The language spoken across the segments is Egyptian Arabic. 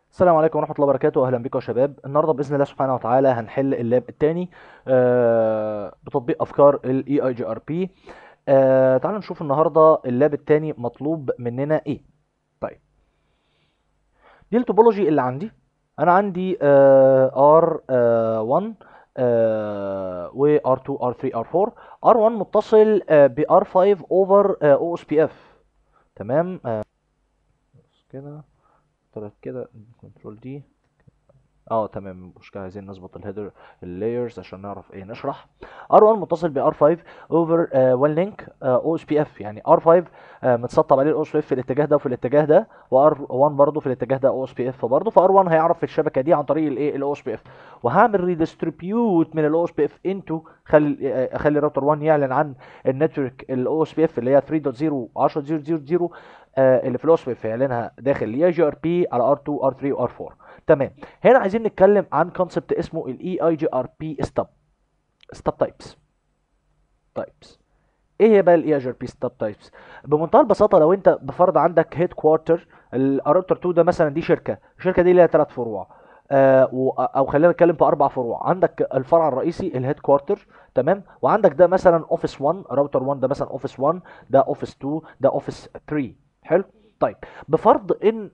السلام عليكم ورحمة الله وبركاته أهلا بكم يا شباب النهاردة بإذن الله سبحانه وتعالى هنحل اللاب التاني آه، بتطبيق أفكار ال EIGRP آه، تعالوا نشوف النهاردة اللاب التاني مطلوب مننا إيه طيب دي التوبولوجي اللي عندي أنا عندي آه، R1 و R2 R3 R4 R1 متصل آه، ب R5 over آه، OSPF تمام آه، بس كده طلعت كده كنترول دي اه تمام مش كده عايزين نظبط الهيدر اللايرز عشان نعرف ايه نشرح R1 متصل ب R5 over one link او اس بي اف يعني R5 آه، متسطب عليه الاو اس بي اف في الاتجاه ده وفي الاتجاه ده و R1 برضه في الاتجاه ده او اس بي اف برضه ف R1 هيعرف في الشبكه دي عن طريق الايه الاو اس بي اف وهعمل ريديستريبيوت من الاو اس بي اف انتو خلي آه، اخلي راوتر 1 يعلن عن النتورك الاو اس بي اف اللي هي 3.0 10.0.0 آه، اللي في الاو اس بي اف يعلنها داخل الاي جي ار بي على R2 R3 وR4 تمام هنا عايزين نتكلم عن كونسبت اسمه الاي اي جي ار بي ستاب ستاب تايبس تايبس ايه هي بقى الاي اي جي ار بي ستاب تايبس بمنتهى البساطه لو انت بفرض عندك هيد كوارتر الراوتر 2 ده مثلا دي شركه الشركه دي ليها ثلاث فروع آه و- او خلينا نتكلم في اربع فروع عندك الفرع الرئيسي الهيد كوارتر تمام وعندك ده مثلا اوفيس 1 راوتر 1 ده مثلا اوفيس 1 ده اوفيس 2 ده اوفيس 3 حلو طيب بفرض ان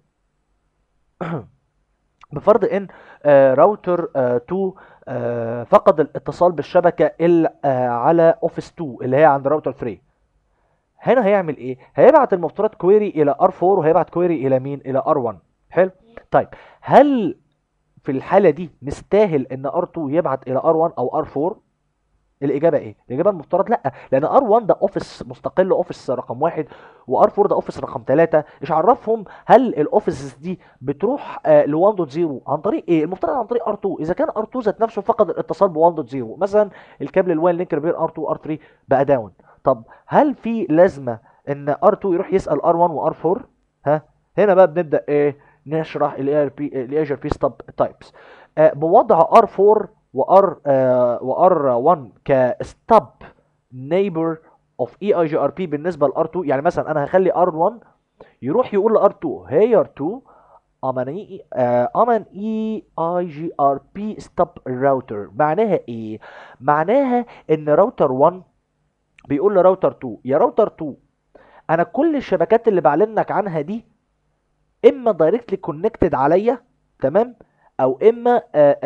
بفرض ان آه، راوتر آه، 2 آه، فقد الاتصال بالشبكه ال- آه، على اوفيس 2 اللي هي عند راوتر 3 هنا هيعمل ايه هيبعت المفترض كويري الى ار4 وهيبعت كويري الى مين الى ار1 حلو طيب هل في الحاله دي نستاهل ان ار2 يبعت الى ار1 او ار4 الاجابه ايه الاجابه المفترض لا لان ار1 ده اوفيس مستقل اوفيس رقم واحد وار4 ده اوفيس رقم ثلاثة ايش عرفهم هل الاوفيسز دي بتروح آه ل 1.0 عن طريق ايه المفترض عن طريق ار2 اذا كان ار2 ذات نفسه فقد الاتصال ب 1.0 مثلا الكابل الوان لينك بين ار2 وار3 بقى داون طب هل في لازمه ان ار2 يروح يسال ار1 وار4 ها هنا بقى بنبدا ايه نشرح الاي ار بي الاي ار بي ستاب تايبس بوضع ار4 وار وار 1 كستاب نيبر اوف اي اي جي ار بي بالنسبه لار 2 يعني مثلا انا هخلي ار 1 يروح يقول لار 2 هي ار 2 امن اي امن اي اي جي ار بي ستاب راوتر معناها ايه معناها ان راوتر 1 بيقول لراوتر 2 يا راوتر 2 انا كل الشبكات اللي بعلنك عنها دي اما دايركتلي كونكتد عليا تمام او اما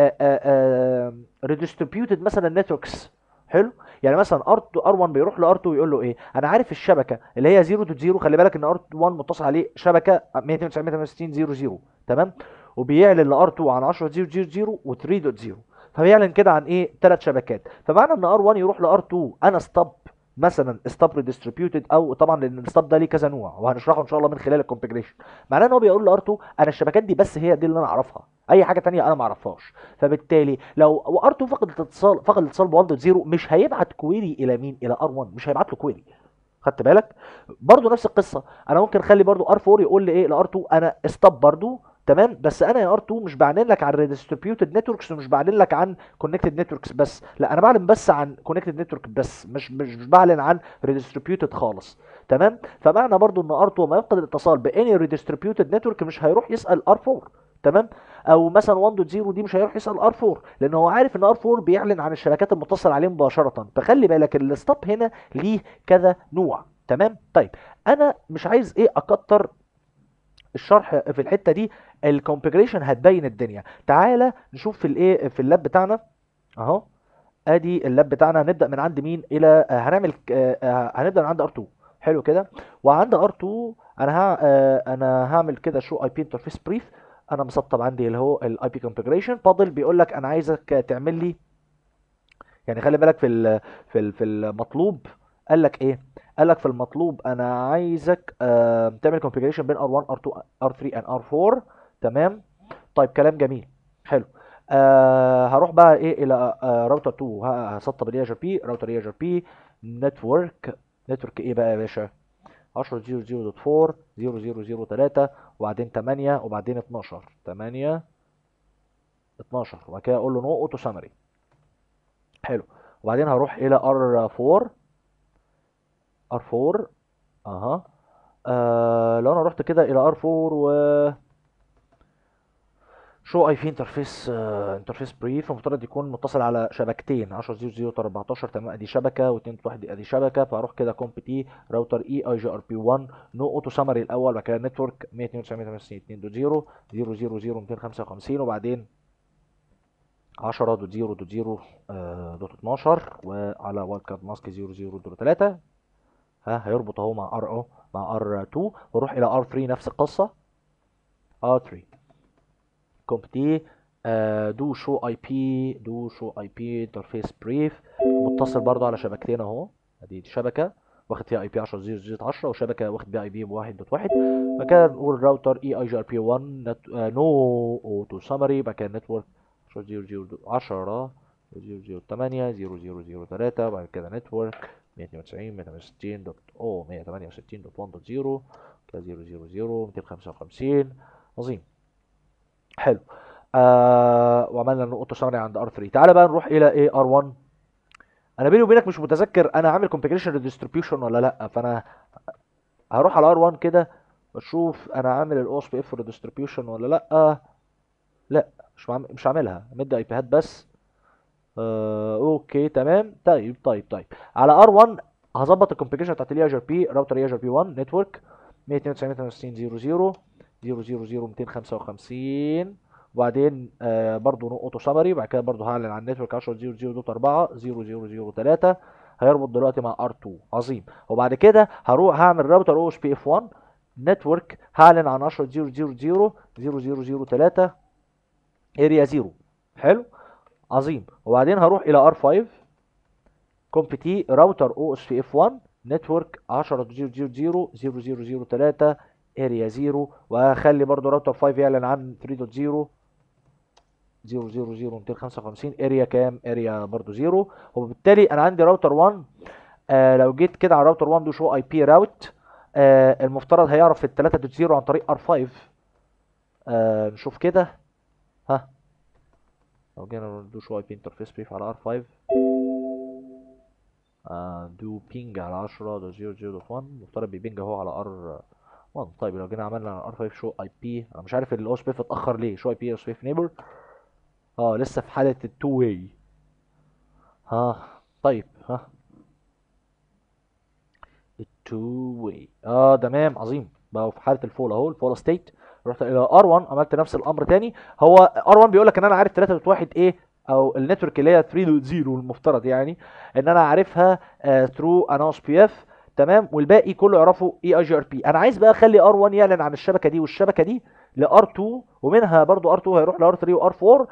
ريديستريبيوتد مثلا نتوركس حلو يعني مثلا ار2 ار1 بيروح لار2 يقول له ايه انا عارف الشبكه اللي هي 0 دوت 0 خلي بالك ان ار1 متصل عليه شبكه 192 تمام وبيعلن لار2 عن 10.0.0 و3.0 فبيعلن كده عن ايه ثلاث شبكات فمعنى ان ار1 يروح لار2 انا ستوب مثلا ستوب ريديستريبيوتد او طبعا لان الستوب ده ليه كذا نوع وهنشرحه ان شاء الله من خلال الكونفيجريشن معناه ان هو بيقول لار2 انا الشبكات دي بس هي دي اللي انا اعرفها اي حاجه تانية انا ما اعرفهاش فبالتالي لو ار2 فقد الاتصال فقد الاتصال ب 1.0 مش هيبعت كويري الى مين الى ار1 مش هيبعت له كويري خدت بالك برضو نفس القصه انا ممكن اخلي برضو ار4 يقول لي ايه لار2 انا ستوب برضو تمام بس انا يا ار2 مش بعلن لك عن ريديستريبيوتد نتوركس ومش بعلن لك عن كونكتد نتوركس بس لا انا بعلن بس عن كونكتد نتورك بس مش مش مش بعلن عن ريديستريبيوتد خالص تمام فمعنى برضو ان ار2 ما يفقد الاتصال باني ريديستريبيوتد نتورك مش هيروح يسال ار4 تمام او مثلا 1.0 دي مش هيروح يسال ار4 لان هو عارف ان ار4 بيعلن عن الشبكات المتصل عليه مباشره فخلي بالك الستوب هنا ليه كذا نوع تمام طيب انا مش عايز ايه اكتر الشرح في الحته دي الكونفيجريشن هتبين الدنيا تعالى نشوف في الايه في اللاب بتاعنا اهو ادي اللاب بتاعنا هنبدا من عند مين الى آه، هنعمل آه، آه، هنبدا من عند ار2 حلو كده وعند ار2 انا ها آه، انا هعمل كده شو اي بي انترفيس بريف انا مسطب عندي اللي هو الاي بي كونفيجريشن فاضل بيقول لك انا عايزك تعمل لي يعني خلي بالك في ال في ال في المطلوب قال لك ايه قال لك في المطلوب انا عايزك آه تعمل configuration بين R1 R2 R3 and R4 تمام طيب كلام جميل حلو آه هروح بقى ايه الى آه راوتر 2 ه- هسطب الاي ار بي راوتر اي ار بي نتورك نتورك ايه بقى يا باشا 10.0.0.4 0.0.0.3 وبعدين 8 وبعدين 12 8 12 وبعد كده اقول له نو اوتو سامري حلو وبعدين هروح الى R4 R4 اها آه لو انا رحت كده الى R4 و شو اي في انترفيس انترفيس بريف المفترض يكون متصل على شبكتين 10 0 0 14 تمام ادي شبكه و2 1 ادي شبكه فاروح كده كومب تي راوتر اي اي جي ار بي 1 نو اوتو سمري الاول بعد كده نتورك 192 2.0 0 0 255 وبعدين 10 دوت 0 دوت 0 آه، دوت 12 وعلى وايلد كارد ماسك 0 0 دوت 3 ها هيربط اهو مع ار او مع ار 2 واروح الى ار 3 نفس القصه ار 3 كومب تي دو شو اي بي دو شو اي بي انترفيس بريف متصل برضو على شبكتين اهو ادي شبكه واخد فيها اي بي 10 0 0 10 وشبكه واخد بيها اي بي 1.1 بعد كده نقول الراوتر اي اي جي ار بي 1 نو اوتو سمري بعد كده نتورك 10 0 0 10 0 0 8 0 0 0 3 بعد كده نتورك 192 168 دوت او 168 دوت 1 دوت 0 كده 0 0 0 255 عظيم حلو آه وعملنا نقطه سمري عند ار 3 تعالى بقى نروح الى ايه ار 1 انا بيني وبينك مش متذكر انا عامل كونفيجريشن ريديستريبيوشن ولا لا فانا هروح على ار 1 كده واشوف انا عامل الاو اس بي اف ريديستريبيوشن ولا لا لا مش عامل مش عاملها مدي اي بيهات بس آه اوكي تمام طيب طيب طيب على ار 1 هظبط الكونفيجريشن بتاعت الاي ار بي راوتر اي ار بي 1 نتورك 192 0 0 0 0 255 وبعدين آه برضو اوتو سمري بعد كده برضو هعلن عن النتورك 10 0 0 دوت 4 0 0 0 3 هيربط دلوقتي مع ار 2 عظيم وبعد كده هروح هعمل راوتر او اس بي اف 1 نتورك هعلن عن 10 0 0 0 0 0 0 3 اريا 0 حلو عظيم وبعدين هروح الى ار 5 كومب تي راوتر او اس بي اف 1 نتورك 10 0 0 0 0 0 0 3 اريا 0 وهخلي برضو راوتر 5 يعلن عن 3.0 0 0 0 255 اريا كام اريا برضو 0 وبالتالي انا عندي راوتر 1 آه لو جيت كده على راوتر 1 دو شو اي بي راوت آه المفترض هيعرف ال 3.0 عن طريق ار 5 آه نشوف كده ها لو جينا دو شو اي بي انترفيس بريف على ار 5 آه دو بينج على 10 دو 0 0 دوت 1 المفترض بيبينج اهو على ار 1 طيب لو جينا عملنا ار 5 شو اي بي انا مش عارف الاو اس بي اتاخر ليه شو اي بي او اس بي نيبر اه لسه في حاله التو واي ها طيب ها التو واي اه تمام عظيم بقى في حاله الفول اهو الفول ستيت رحت الى ار 1 عملت نفس الامر تاني هو ار 1 بيقول لك ان انا عارف 3.1 ايه او النتورك اللي هي 3.0 المفترض يعني ان انا عارفها ثرو ان اس بي اف تمام والباقي كله يعرفه اي اي جي ار بي انا عايز بقى اخلي ار 1 يعلن عن الشبكه دي والشبكه دي لار 2 ومنها برضو ار 2 هيروح لار 3 وار 4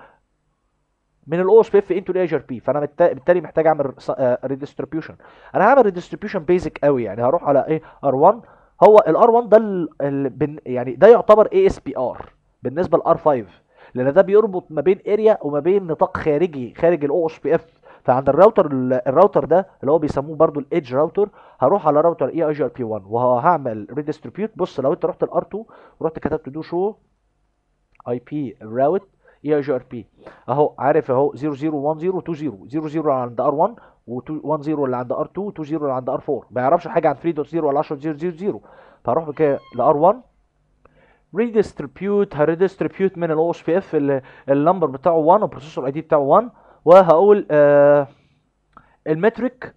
من الاو اس بي اف انتو الاي جي ار بي فانا بالتالي محتاج اعمل ريديستريبيوشن انا هعمل ريديستريبيوشن بيزك قوي يعني هروح على ايه ار 1 هو الار 1 ده ال ال يعني ده يعتبر اي اس بي ار بالنسبه لار 5 لان ده بيربط ما بين اريا وما بين نطاق خارجي خارج الاو اس بي اف فعند الراوتر الراوتر ده اللي هو بيسموه برضو الايدج راوتر هروح على راوتر اي اي جي ار بي 1 وهعمل ريديستريبيوت بص لو انت رحت الار 2 ورحت كتبت دو شو اي بي راوت اي اي جي ار بي اهو عارف اهو 0010 20 00 عند ار 1 و10 اللي عند ار 2 20 اللي عند ار 4 ما يعرفش حاجه عن 3.0 ولا 10.0.0 فاروح كده لار 1 ريديستريبيوت هريديستريبيوت من الاو اس بي اف النمبر بتاعه 1 والبروسيسور اي دي بتاعه 1 وهقول آه المترك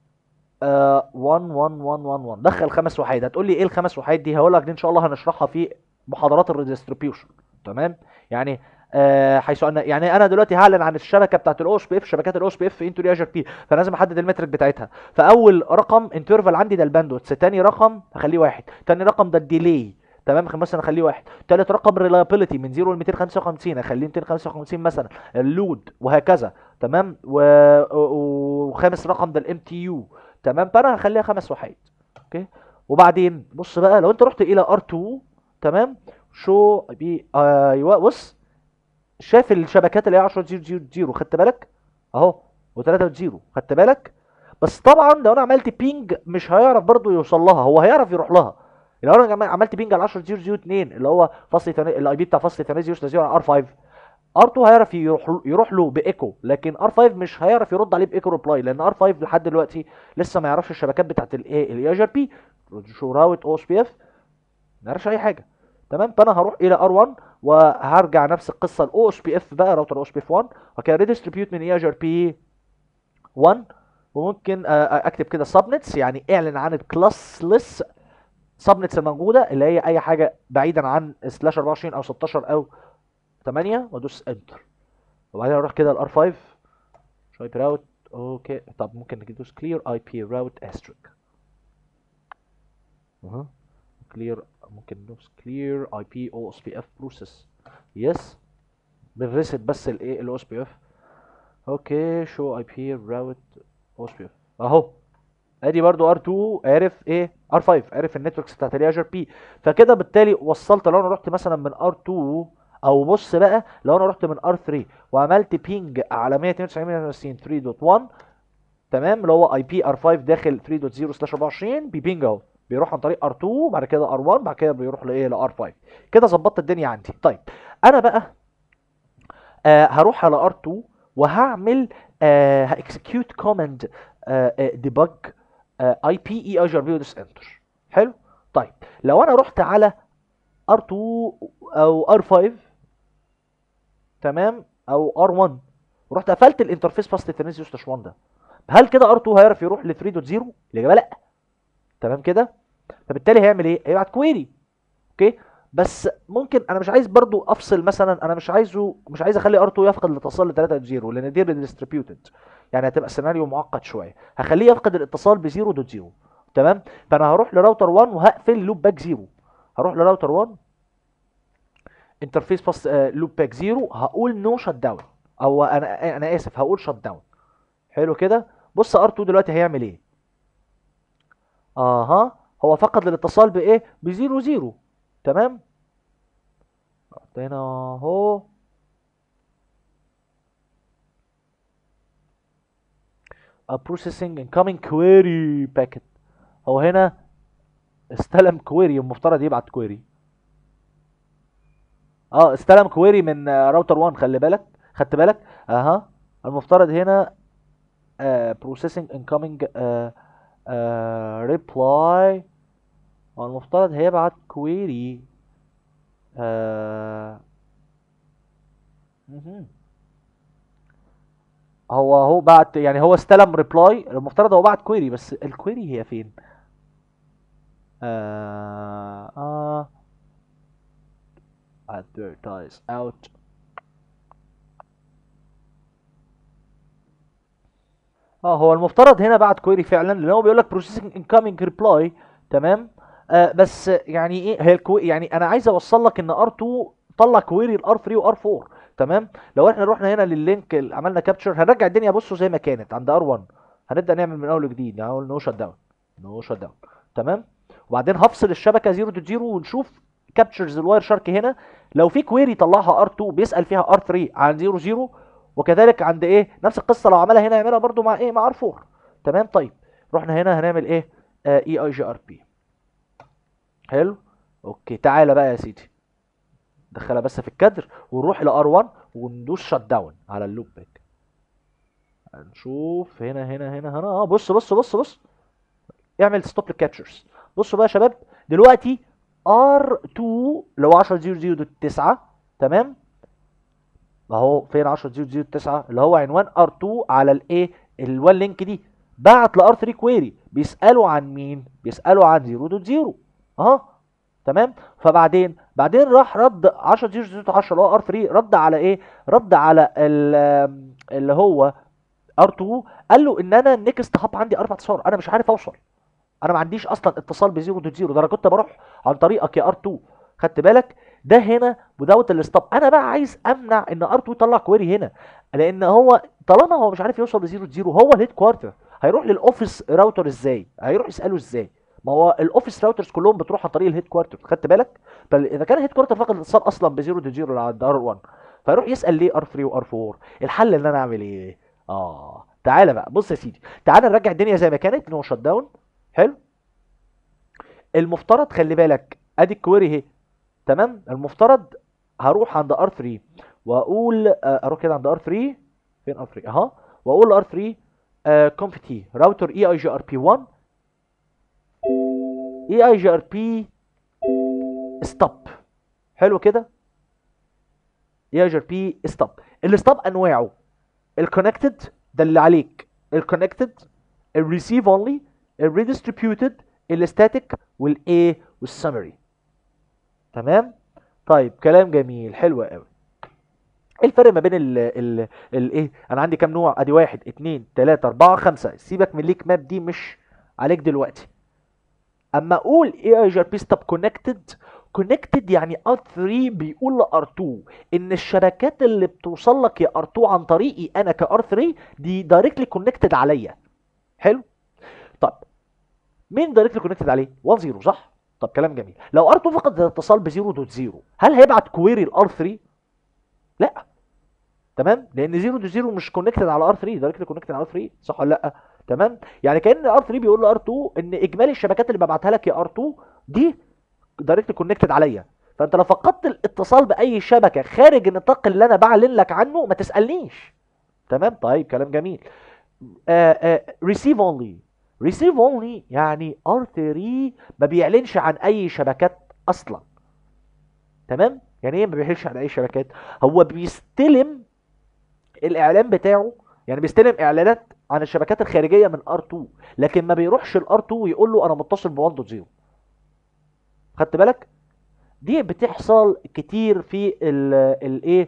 آه 1 1 1 1 1 دخل خمس وحيد هتقول لي ايه الخمس وحيد دي هقول لك دي ان شاء الله هنشرحها في محاضرات الريديستريبيوشن تمام يعني آه حيث ان يعني انا دلوقتي هعلن عن الشبكه بتاعت الاو اس بي اف شبكات الاو اس بي اف انتو الاجر بي فانا لازم احدد المترك بتاعتها فاول رقم انترفال عندي ده الباندوث تاني رقم هخليه واحد تاني رقم ده الديلي تمام مثلا اخليه واحد تالت رقم ريلايبيليتي من 0 ل 255 اخليه 255 مثلا اللود وهكذا تمام و... وخامس رقم ده الام تي يو تمام فانا هخليها خمس وحيد اوكي وبعدين بص بقى لو انت رحت الى ار 2 تمام شو بي ايوه بص شايف الشبكات اللي هي 10 0 0 0 خدت بالك اهو و3 0 خدت بالك بس طبعا لو انا عملت بينج مش هيعرف برضو يوصل لها هو هيعرف يروح لها لو انا عملت بينج على 10 0 0 2 اللي هو فصل الاي بي بتاع فصل 8 0 0 على ار 5 ار 2 هيعرف يروح يروح له بايكو لكن ار 5 مش هيعرف يرد عليه بايكو ريبلاي لان ار 5 لحد دلوقتي لسه ما يعرفش الشبكات بتاعت الايه الاي ار بي شو راوت او اس بي اف ما يعرفش اي حاجه تمام فانا هروح الى ار 1 وهرجع نفس القصه الاو اس بي اف بقى راوتر او اس بي اف 1 وكده ريديستريبيوت من اي اي ار بي 1 وممكن آه، اكتب كده سبنتس يعني اعلن عن الكلاسلس سبنتس الموجوده اللي هي اي حاجه بعيدا عن سلاش 24 او 16 او 8 وادوس انتر وبعدين اروح كده الار 5 شويب راوت اوكي طب ممكن ندوس كلير اي بي راوت استريك اها كلير ممكن ندوس كلير اي بي او اس بي اف بروسيس يس بنريست بس الايه الاو اس بي اف اوكي شو اي بي راوت او اس بي اف اهو ادي برضو ار2 عرف ايه ار5 عرف النتوركس بتاعت الاجر بي فكده بالتالي وصلت لو انا رحت مثلا من ار2 او بص بقى لو انا رحت من ار3 وعملت بينج على 192.168.3.1 تمام اللي هو اي بي ار5 داخل 3.0 سلاش 24 بيبينج اهو بيروح عن طريق ار2 بعد كده ار1 بعد كده بيروح لايه لار5 كده ظبطت الدنيا عندي طيب انا بقى آه هروح على ار2 وهعمل آه هاكسكيوت كوماند ديبج اي بي اي اي جي ار بي ودوس انتر حلو طيب لو انا رحت على ار2 او ار5 تمام او ار1 ورحت قفلت الانترفيس فاست اثرنت سلاش 1 ده هل كده ار2 هيعرف يروح ل 3.0 الاجابه لا تمام كده فبالتالي هيعمل ايه هيبعت كويري اوكي بس ممكن انا مش عايز برضو افصل مثلا انا مش عايزه مش عايز اخلي ار2 يفقد الاتصال ل 3.0 لان دي ريديستريبيوتد يعني هتبقى سيناريو معقد شويه هخليه يفقد الاتصال ب 0.0 تمام فانا هروح لراوتر 1 وهقفل لوب باك 0 هروح لراوتر 1 انترفيس باس لوب باك 0 هقول نو شت داون او انا انا اسف هقول شت داون حلو كده بص ار2 دلوقتي هيعمل ايه اها هو فقد الاتصال بايه ب 0 0 تمام حطينا اهو a processing incoming query packet هو هنا استلم كويري المفترض يبعت كويري اه استلم كويري من راوتر 1 خلي بالك خدت بالك اها المفترض هنا آه processing incoming آه آه reply هو المفترض هيبعت كويري آه مهم. هو هو بعت يعني هو استلم ريبلاي المفترض هو بعت كويري بس الكويري هي فين آه آه advertise out اه هو المفترض هنا بعت كويري فعلا لان هو بيقول لك processing incoming reply تمام آه بس يعني ايه هي الكوي يعني انا عايز اوصل لك ان ار2 طلع كويري الار 3 وار 4 تمام لو احنا رحنا هنا لللينك اللي عملنا كابتشر هنرجع الدنيا بصوا زي ما كانت عند ار 1 هنبدا نعمل من اول وجديد هنقول نو شت داون نو شت داون تمام وبعدين هفصل الشبكه 0.0 ونشوف كابتشرز الواير شارك هنا لو في كويري طلعها ار2 بيسال فيها ار3 عن 00 وكذلك عند ايه نفس القصه لو عملها هنا يعملها برده مع ايه مع ار4 تمام طيب رحنا هنا هنعمل ايه اي اي جي ار بي حلو اوكي تعالى بقى يا سيدي دخلها بس في الكادر ونروح لار 1 وندوس شت داون على اللوب باك هنشوف هنا هنا هنا هنا اه بص بص بص بص اعمل ستوب للكابتشرز بصوا بقى يا شباب دلوقتي R2 اللي هو 10.0.0.9 تمام اهو فين 10.0.0.9 اللي هو عنوان R2 على الايه الوان لينك دي بعت ل R3 كويري بيسالوا عن مين بيسالوا عن 0.0 اهو تمام فبعدين بعدين راح رد 10 0.0.10 اللي هو R3 رد على ايه رد على ال- اللي هو R2 قال له ان انا النكست هاب عندي اربع اتصال انا مش عارف اوصل انا ما عنديش اصلا اتصال ب 0.0 ده انا كنت بروح عن طريقك يا ار2 خدت بالك ده هنا ودوت الستوب انا بقى عايز امنع ان ار2 يطلع كويري هنا لان هو طالما هو مش عارف يوصل ل 0.0 هو الهيد كوارتر هيروح للاوفيس راوتر ازاي هيروح يساله ازاي ما هو الاوفيس راوترز كلهم بتروح عن طريق الهيد كوارتر خدت بالك فاذا كان الهيد كوارتر فقد الاتصال اصلا ب 0.0 عند ار1 فيروح يسال ليه ار3 وار4 الحل ان انا اعمل ايه اه تعالى بقى بص يا سيدي تعالى نرجع الدنيا زي ما كانت نو شت داون حلو المفترض خلي بالك ادي الكويري اهي تمام المفترض هروح عند ار 3 واقول آه، اروح كده عند ار 3 فين ار 3 اها واقول لار 3 كونفتي راوتر اي اي جي ار بي 1 اي اي جي ار بي ستوب حلو كده اي اي جي ار بي ستوب الستوب انواعه الكونكتد ده اللي عليك الكونكتد الريسيف اونلي الريديستريبيوتد الستاتيك والايه والسمري تمام طيب كلام جميل حلو قوي ايه الفرق ما بين ال ال الايه انا عندي كام نوع ادي واحد اتنين تلاتة اربعة خمسة سيبك من ليك ماب دي مش عليك دلوقتي اما اقول اي اي جي ار بي ستوب كونكتد كونكتد يعني ار3 بيقول لار2 ان الشبكات اللي بتوصل لك يا ار2 عن طريقي انا كار3 دي دايركتلي كونكتد عليا حلو طب مين دايركتلي كونكتد عليه 1 0 صح طب كلام جميل لو ار2 فقد الاتصال ب 0.0 هل هيبعت كويري لار3 لا تمام لان 0 تو 0 مش كونكتد على ار 3 دايركتلي كونكتد على ار 3 صح ولا لا تمام يعني كان ار 3 بيقول لار 2 ان اجمالي الشبكات اللي ببعتها لك يا ار 2 دي دايركتلي كونكتد عليا فانت لو فقدت الاتصال باي شبكه خارج النطاق اللي انا بعلن لك عنه ما تسالنيش تمام طيب كلام جميل ريسيف اونلي ريسيف اونلي يعني ار 3 ما بيعلنش عن اي شبكات اصلا تمام يعني ايه ما بيعلنش عن اي شبكات هو بيستلم الاعلان بتاعه يعني بيستلم اعلانات عن الشبكات الخارجيه من ار2 لكن ما بيروحش الار2 ويقول له انا متصل ب 1.0 خدت بالك دي بتحصل كتير في الايه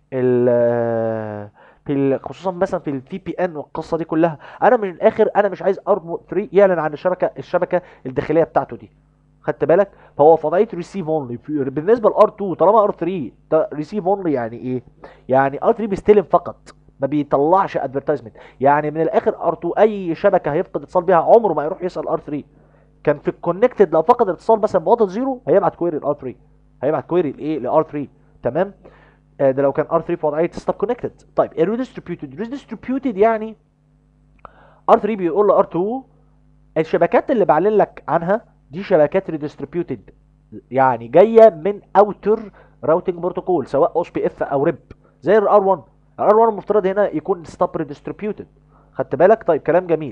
في ال- خصوصا مثلا في الفي بي ان والقصه دي كلها انا من الاخر انا مش عايز ار 3 يعلن عن الشبكه الشبكه الداخليه بتاعته دي خدت بالك فهو في وضعيه ريسيف اونلي بالنسبه لار 2 طالما ار 3 ده ريسيف اونلي يعني ايه يعني ار 3 بيستلم فقط ما بيطلعش ادفرتايزمنت يعني من الاخر ار 2 اي شبكه هيفقد اتصال بيها عمره ما يروح يسال ار 3 كان في الكونكتد لو فقد الاتصال مثلا بوضع زيرو هيبعت كويري لار 3 هيبعت كويري لايه لار 3 تمام آه، ده لو كان ار 3 في وضعيه ستوب كونكتد طيب الريديستريبيوتد ريديستريبيوتد يعني ار 3 بيقول لار 2 الشبكات اللي بعلن لك عنها دي شبكات ريديستريبيوتد يعني جايه من اوتر راوتنج بروتوكول سواء اوس بي اف او ريب زي الار 1 الار 1 المفترض هنا يكون ستوب ريديستريبيوتد خدت بالك طيب كلام جميل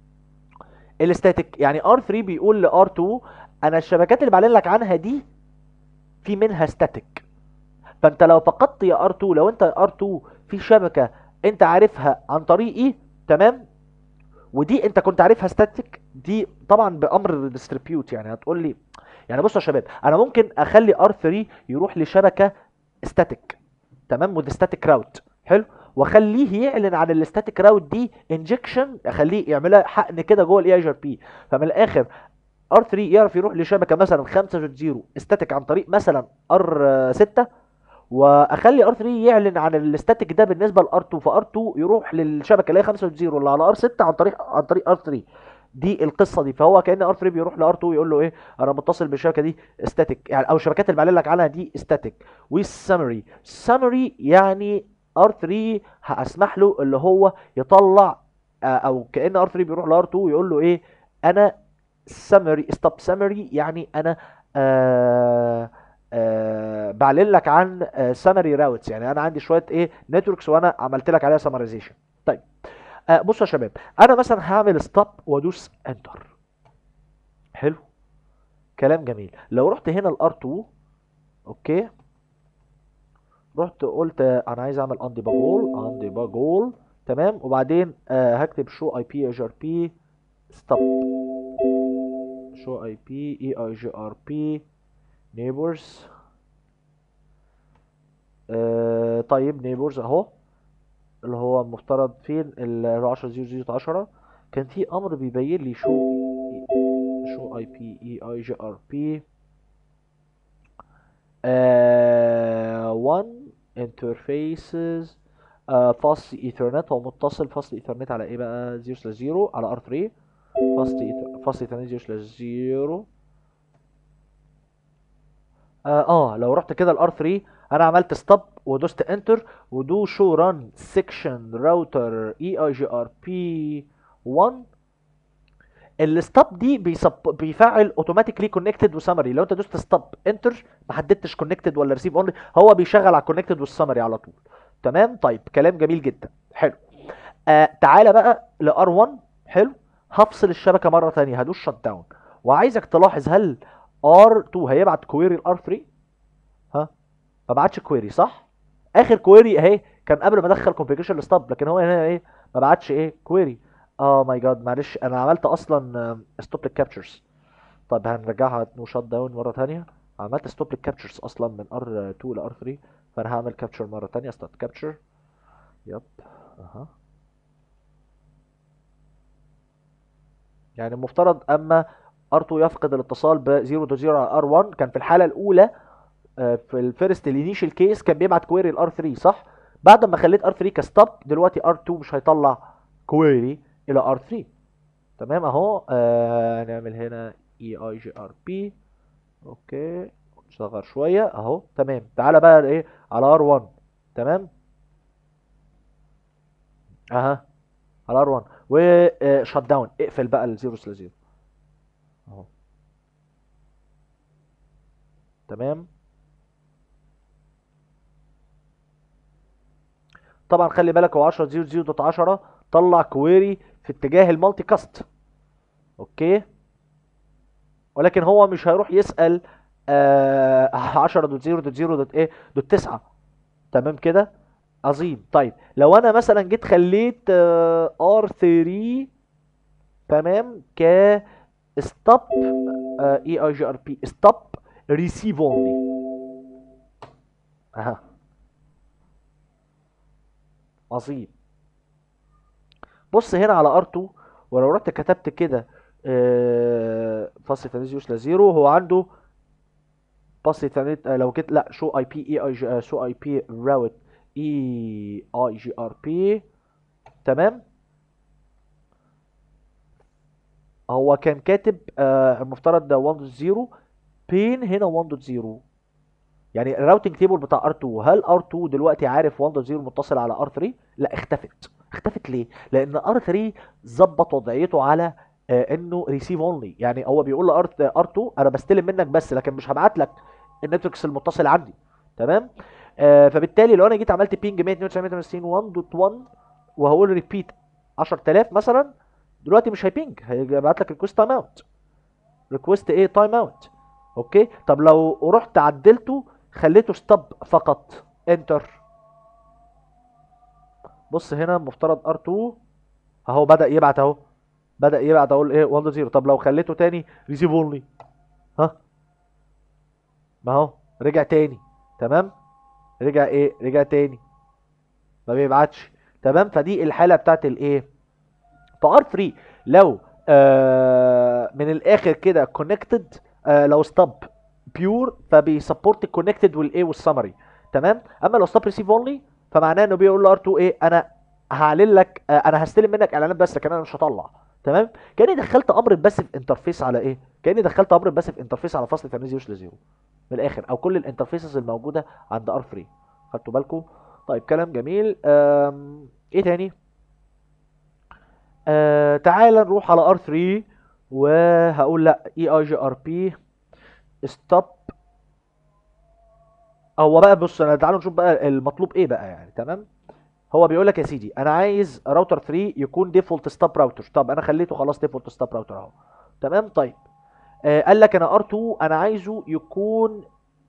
الاستاتيك يعني ار 3 بيقول لار 2 انا الشبكات اللي بعلن لك عنها دي في منها ستاتيك فانت لو فقدت يا ار 2 لو انت ار 2 في شبكه انت عارفها عن طريقي تمام ودي انت كنت عارفها ستاتيك دي طبعا بامر ديستريبيوت يعني هتقول لي يعني بصوا يا شباب انا ممكن اخلي ار 3 يروح لشبكه ستاتيك تمام ودي ستاتيك راوت حلو واخليه يعلن عن الستاتيك راوت دي انجكشن اخليه يعملها حقن كده جوه الاي اي ار بي فمن الاخر ار 3 يعرف يروح لشبكه مثلا 5.0 استاتيك عن طريق مثلا ار 6 واخلي ار 3 يعلن عن الاستاتيك ده بالنسبه لار 2 فار 2 يروح للشبكه اللي هي 5.0 اللي على ار 6 عن طريق عن طريق ار 3 دي القصه دي فهو كان ار 3 بيروح لار 2 يقول له ايه انا متصل بالشبكه دي استاتيك يعني او الشبكات اللي بعلن لك عنها دي استاتيك والسمري سمري يعني ار 3 هسمح له اللي هو يطلع آه، او كان ار 3 بيروح لار 2 يقول له ايه انا سمري ستوب سمري يعني انا آه آه بعلن لك عن سمري راوتس يعني انا عندي شويه ايه نتوركس وانا عملت لك عليها سمرايزيشن طيب آه بصوا يا شباب انا مثلا هعمل ستوب وادوس انتر حلو كلام جميل لو رحت هنا الار 2 اوكي رحت قلت آه، انا عايز اعمل اندي باجول اندي باجول تمام وبعدين آه هكتب شو اي بي اي ار بي ستوب شو اي بي اي اي جي ار بي نيبرز آه طيب نيبرز اهو اللي هو المفترض فين ال 10 0 0 10 كان في امر بيبين لي شو شو اي بي اي اي جي ار بي 1 انترفيسز فاست ايثرنت هو متصل فاست ايثرنت على ايه بقى 0 سلاش 0 على ار 3 فاست فاست ايثرنت 0 سلاش 0 اه اه لو رحت كده الار 3 انا عملت ستوب ودوست انتر ودو شو ران سيكشن راوتر اي اي جي ار بي 1 الستوب دي بيسب... بيفعل اوتوماتيكلي كونكتد وسمري لو انت دوست ستوب انتر ما حددتش كونكتد ولا ريسيف اونلي هو بيشغل على الكونكتد والسمري على طول تمام طيب كلام جميل جدا حلو آه تعالى بقى لار 1 حلو هفصل الشبكه مره ثانيه هدوس شت داون وعايزك تلاحظ هل ار 2 هيبعت كويري لار 3 ها ما بعتش كويري صح اخر كويري اهي كان قبل ما ادخل كومبليكيشن لستوب لكن هو هنا ايه ما بعتش ايه كويري اه ماي جاد معلش انا عملت اصلا ستوب للكابتشرز طيب هنرجعها نو شات داون مره ثانيه عملت ستوب للكابتشرز اصلا من ار 2 لار 3 فانا هعمل كابتشر مره ثانيه ستارت كابتشر يب اها يعني المفترض اما ار2 يفقد الاتصال ب 0 to 0 على ار1 كان في الحاله الاولى آه، في الفيرست الانيشال كيس كان بيبعت كويري لار 3 صح بعد ما خليت ار 3 كستوب دلوقتي ار2 مش هيطلع كويري الى ار 3 تمام اهو آه نعمل هنا اي اي جي ار بي اوكي نصغر شويه اهو تمام تعالى بقى ايه على ار 1 تمام اها على ار 1 وشت داون اقفل بقى الزيرو سلا زيرو اهو تمام طبعا خلي بالك هو 10 0 0 دوت 10 طلع كويري في اتجاه المالتي كاست اوكي ولكن هو مش هيروح يسال آه 10 دوت 0 دوت 0 دوت ايه دوت 9 تمام كده عظيم طيب لو انا مثلا جيت خليت ار 3 تمام ك ستوب اي اي جي ار بي ستوب ريسيف اونلي اها عظيم بص هنا على ار2 ولو رحت كتبت كده آه، فاصل تنزيل يوصل لزيرو هو عنده فاصل تنزيل آه، لو جيت لا شو اي بي اي اي جي شو اي بي راوت اي اي جي ار بي تمام هو كان كاتب آه، المفترض ده 1.0 بين هنا 1.0 يعني الراوتنج تيبل بتاع ار2 هل ار2 دلوقتي عارف 1.0 متصل على ار3 لا اختفت اختفت ليه لان ار3 ظبط وضعيته على آه انه ريسيف اونلي يعني هو بيقول ل ار2 انا بستلم منك بس لكن مش هبعت لك النتوركس المتصل عندي تمام آه فبالتالي لو انا جيت عملت بينج 192.1.1 وهقول ريبيت 10000 مثلا دلوقتي مش هيبينج هيبعت لك ريكوست تايم اوت ريكوست ايه تايم اوت اوكي طب لو رحت عدلته خليته ستوب فقط انتر بص هنا مفترض ار2 اهو بدأ يبعت اهو بدأ يبعت اقول ايه 1 0 طب لو خليته تاني ريسيف اونلي ها ما هو رجع تاني تمام رجع ايه رجع تاني ما بيبعتش تمام فدي الحالة بتاعت الايه فار 3 لو آه من الاخر كده كونكتد آه لو ستوب بيور فبيسبورت الكونكتد والايه والسمري تمام اما لو ستوب ريسيف اونلي فمعناه انه بيقول له ار2 ايه انا هعلن لك آه انا هستلم منك اعلانات بس لكن انا مش هطلع تمام كاني دخلت امر بس في انترفيس على ايه كاني دخلت امر بس في انترفيس على فصل تمييز يوش لزيرو من الاخر او كل الانترفيسز الموجوده عند ار 3 خدتوا بالكم طيب كلام جميل آم، ايه تاني آه تعال نروح على ار 3 وهقول لا اي اي جي ار بي ستوب هو بقى بص انا تعالوا نشوف بقى المطلوب ايه بقى يعني تمام هو بيقول لك يا سيدي انا عايز راوتر 3 يكون ديفولت ستوب راوتر طب انا خليته خلاص ديفولت ستوب راوتر اهو تمام طيب آه قال لك انا ار2 انا عايزه يكون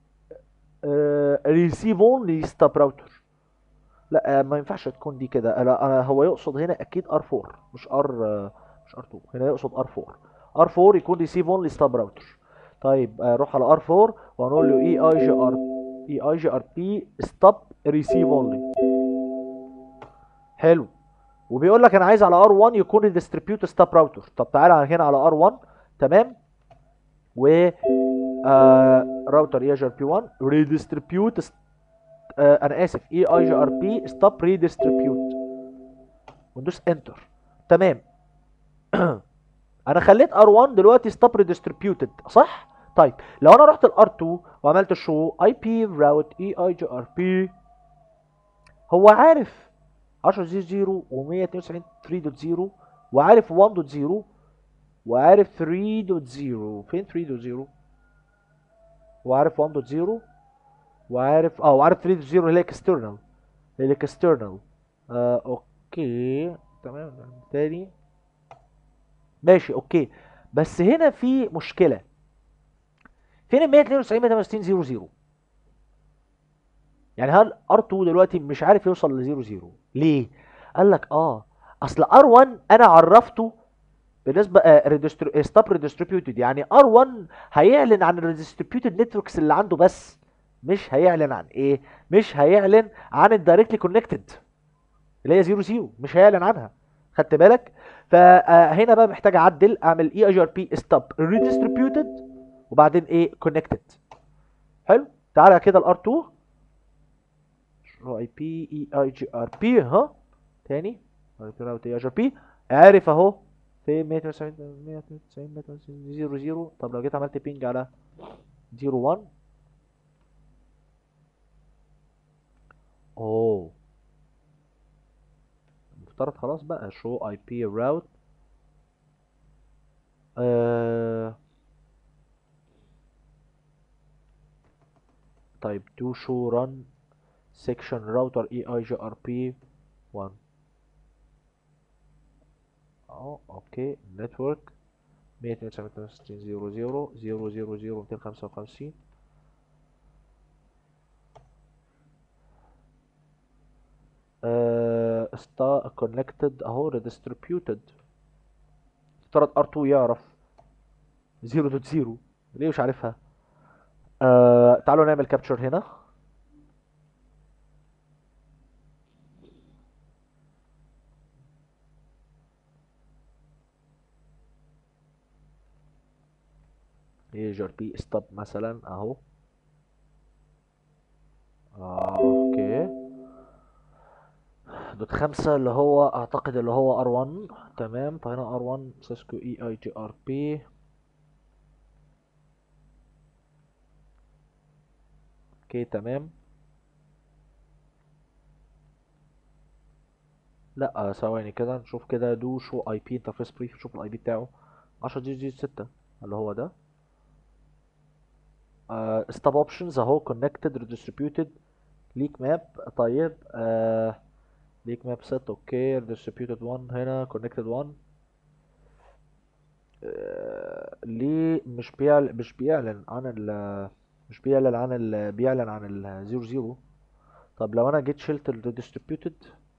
ريسيف اونلي ستوب راوتر لا آه ما ينفعش تكون دي كده انا انا هو يقصد هنا اكيد ار4 مش ار مش ار2 هنا يقصد ار4 ار4 يكون ريسيف اونلي ستوب راوتر طيب آه روح على ار4 وهنقول له اي اي جي ار اي اي جي ار بي ستوب ريسيف اونلي حلو وبيقول لك انا عايز على ار1 يكون ريديستريبيوت ستوب راوتر طب تعالى هنا على ار1 تمام و آه راوتر اي جي ار بي 1 ريديستريبيوت آه انا اسف اي اي جي ار بي ستوب ريديستريبيوت وندوس انتر تمام انا خليت ار1 دلوقتي ستوب ريديستريبيوتد صح طيب لو انا رحت الار 2 وعملت شو اي بي راوت اي اي جي ار بي هو عارف 10 0 0 و192 3.0 وعارف 1.0 وعارف 3.0 فين 3.0 وعارف 1.0 وعارف اه وعارف 3.0 اللي هي اكسترنال اللي هي اكسترنال آه اوكي تمام تاني ماشي اوكي بس هنا في مشكله فين ال 192 168 00 يعني هل ار2 دلوقتي مش عارف يوصل ل 0 0 ليه قال لك اه اصل ار1 انا عرفته بالنسبه ستاب ريديستريبيوتد يعني ار1 هيعلن عن الريديستريبيوتد نتوركس اللي عنده بس مش هيعلن عن ايه مش هيعلن عن الدايركتلي كونكتد اللي هي 0 0 مش هيعلن عنها خدت بالك فهنا بقى محتاج اعدل اعمل اي اي جي ار بي ستاب ريديستريبيوتد وبعدين ايه كونكتد حلو تعالى كده الار 2 اي بي اي اي جي ار بي ها تاني راوت اي اي جي ار بي عارف اهو في 192 192 192 0 طب لو جيت عملت بينج على 0 1 اوه المفترض خلاص بقى شو اي بي راوت طيب do show run section router EIGRP 1 اه اوكي نتورك 192.168.0.0 255 آه ستا كونكتد اهو ريديستريبيوتد افترض ار2 يعرف 0.0 ليه مش عارفها آه تعالوا نعمل كابتشر هنا يجر بي ستوب مثلا اهو آه اوكي دوت خمسة اللي هو اعتقد اللي هو ار1 تمام فهنا ار1 سيسكو اي اي جي ار بي اوكي تمام لا آه، ثواني كده نشوف كده دو شو اي بي انترفيس بريف نشوف الاي بي بتاعه 10 جي جي 6 اللي هو ده ستاب اوبشنز اهو كونكتد ريديستريبيوتد ليك ماب طيب آه ليك ماب ست اوكي ريديستريبيوتد 1 هنا كونكتد 1 آه ليه مش بيعلن مش بيعلن عن ال مش بيعلن عن ال بيعلن عن ال 0 0 طب لو انا جيت شلت الريديستريبيوتد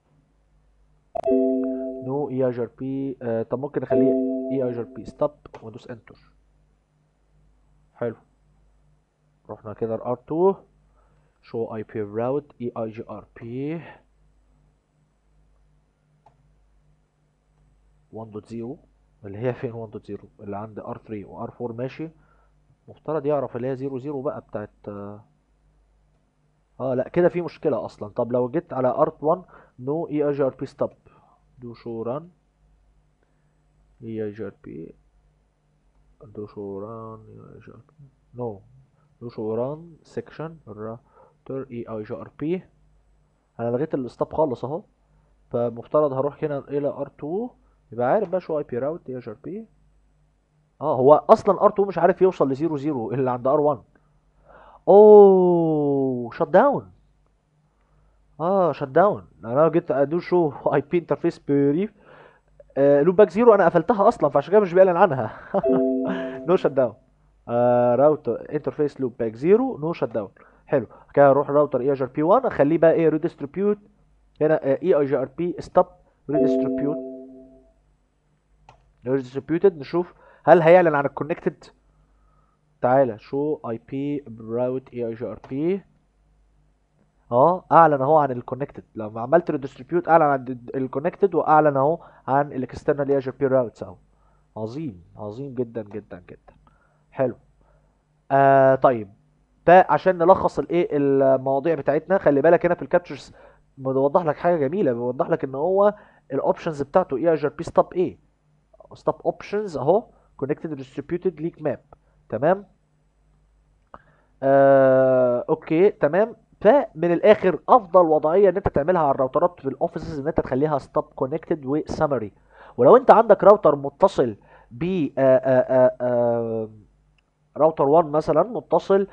نو اي اي جي ار بي طب ممكن اخليه اي اي جي ار بي ستوب وادوس انتر حلو رحنا كده ال R2 show IP route EIGRP 1.0 اللي هي فين 1.0 اللي عند R3 و R4 ماشي مفترض يعرف اللي هي 00 بقى بتاعت اه لا كده في مشكلة اصلا طب لو جيت على R1 no EIGRP stop do show run EIGRP do show run EIGRP no do show run section router EIGRP انا لغيت الستاب خالص اهو فمفترض هروح هنا الى R2 يبقى عارف بقى شو اي بي راوت EIGRP اه هو اصلا R2 مش عارف يوصل ل 00 اللي عند R1 اوه شت داون اه شت داون انا جيت ادو شو اي بي انترفيس بريف لوب باك زيرو انا قفلتها اصلا فعشان كده مش بيعلن عنها نو شت داون راوتر انترفيس لوب باك زيرو نو شت داون حلو كده اروح راوتر اي جي ار بي 1 اخليه بقى ايه ريديستريبيوت هنا اي اي جي ار بي ستوب ريديستريبيوت ريديستريبيوتد نشوف هل هيعلن عن الكونكتد تعالى شو اي بي راوت اي اي جي ار بي اه اعلن اهو عن الكونكتد لما عملت ريديستريبيوت اعلن عن الكونكتد واعلن اهو عن الاكسترنال اي جي بي راوتس اهو عظيم عظيم جدا جدا جدا حلو آه طيب ده عشان نلخص الايه المواضيع بتاعتنا خلي بالك هنا في الكابتشرز بيوضح لك حاجه جميله بيوضح لك ان هو الاوبشنز بتاعته اي جي بي ستوب ايه ستوب اوبشنز اهو كونكتد ديستريبيوتد ليك ماب تمام آه اوكي تمام فمن الاخر افضل وضعيه ان انت تعملها على الراوترات في الاوفيسز ان انت تخليها ستوب كونكتد وسمري ولو انت عندك راوتر متصل ب راوتر 1 مثلا متصل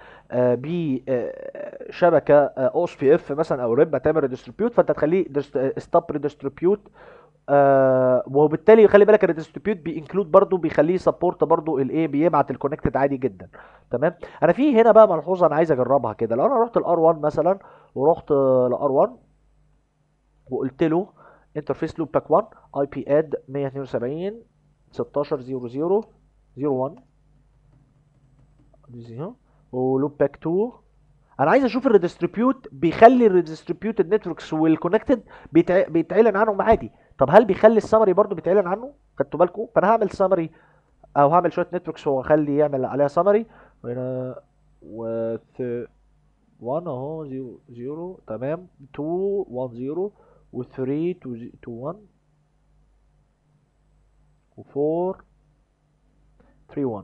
بشبكه او اس بي اف مثلا او ريب هتعمل ريديستريبيوت فانت تخليه ستوب ريديستريبيوت آه وبالتالي خلي بالك الريدستريبيوت بينكلود برضو بيخليه سبورت برضو الايه بيبعت الكونكتد عادي جدا تمام انا في هنا بقى ملحوظه انا عايز اجربها كده لو انا رحت الار 1 مثلا ورحت لار 1 وقلت له انترفيس لوب باك 1 اي بي اد 172 16 00 01 0 ولوب باك 2 انا عايز اشوف الريدستريبيوت بيخلي الريدستريبيوتد نتوركس والكونكتد بيتع... بيتعلن عنهم عادي طب هل بيخلي السمري برضو بيتعلن عنه خدتوا بالكم فانا هعمل سمري او هعمل شويه نتوركس واخلي يعمل عليها سمري وهنا و 1 اهو 0 0 تمام 2 1 0 و 3 2 1 و 4 3 1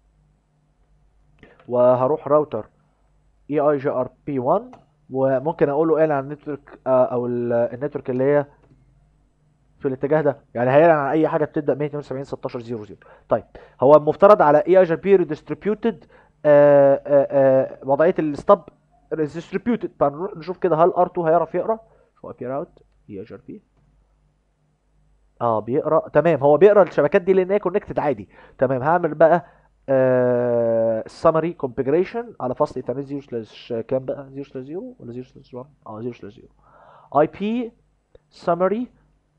وهروح راوتر اي اي جي ار بي 1 وممكن اقول له اعلن عن النتورك آه، او ال- النتورك اللي هي في الاتجاه ده يعني هيعلن عن اي حاجه بتبدا 172 16 00 طيب هو المفترض على اي اي جي بي ريدستريبيوتد وضعيه الستاب ريدستريبيوتد فنروح نشوف كده هل ار2 هيعرف يقرا شو اي بي راوت اي اي جي بي اه بيقرا تمام هو بيقرا الشبكات دي لان هي كونكتد عادي تمام هعمل بقى السمري كونفيجريشن على فصل ايثرنت 0 سلاش كام بقى 0 سلاش 0 ولا 0 سلاش 1 اه 0 سلاش 0 اي بي سمري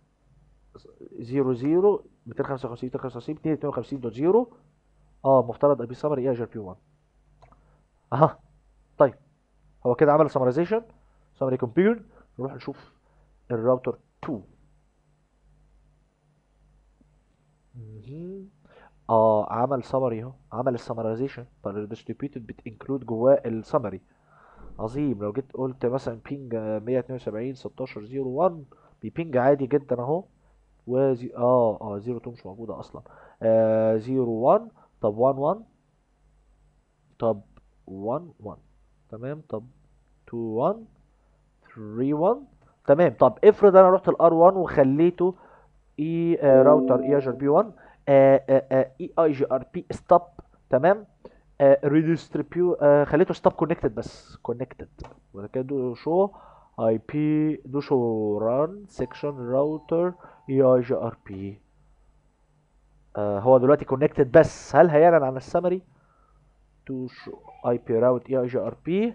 0 0 255 255 252 دوت 0 اه مفترض اي بي سمري اي جي بي 1 اها طيب هو كده عمل سمرايزيشن سمري كونفيجر نروح نشوف الراوتر 2 مهم. اه عمل سمري اهو عمل السمرايزيشن فالديستريبيوتد بتنكلود جواه السمري عظيم لو جيت قلت مثلا بينج 172 16 01 بيبينج عادي جدا اهو وزي اه اه 02 مش موجوده اصلا آه 01 طب 11 طب 1 1 تمام طب 2 1 3 1 تمام طب افرض انا رحت الار 1 وخليته اي آه راوتر اي اي بي 1 اي اي جي ار بي ستوب تمام ريديستريبيو خليته ستوب كونكتد بس كونكتد وبعد كده دو شو اي بي دو شو ران سيكشن راوتر اي اي جي ار بي هو دلوقتي كونكتد بس هل هيعلن عن السمري تو شو اي بي راوت اي اي جي ار بي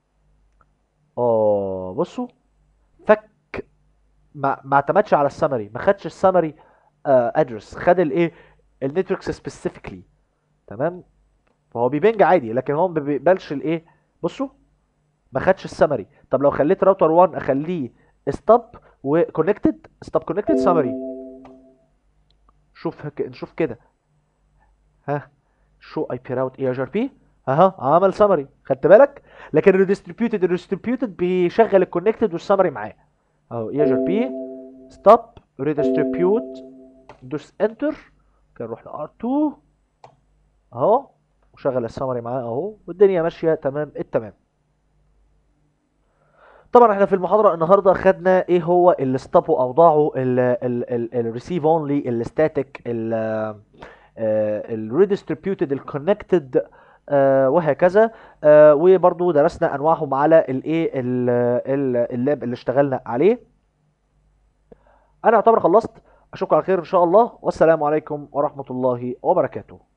اه بصوا فك ما ما اعتمدش على السمري ما خدش السمري ادرس خد الايه النتوركس سبيسيفيكلي تمام فهو بيبنج عادي لكن هو ما بيقبلش الايه بصوا ما خدش السمري طب لو خليت راوتر 1 اخليه ستوب وكونكتد ستوب كونكتد سمري شوف هك... نشوف كده ها شو اي بي راوت اي ار بي اها عمل سمري خدت بالك لكن الريدستريبيوتد الريدستريبيوتد بيشغل الكونكتد والسمري معاه اهو اي ار بي ستوب ريدستريبيوت دوس انتر كده نروح لار 2 اهو وشغل السمري معاه اهو والدنيا ماشيه تمام التمام طبعا احنا في المحاضره النهارده خدنا ايه هو الستوب واوضاعه الريسيف اونلي الستاتيك الريدستريبيوتد الكونكتد وهكذا آه، وبرضو درسنا انواعهم على الايه ال- ال- اللاب اللي اشتغلنا عليه انا اعتبر خلصت اشوفكم على خير ان شاء الله والسلام عليكم ورحمه الله وبركاته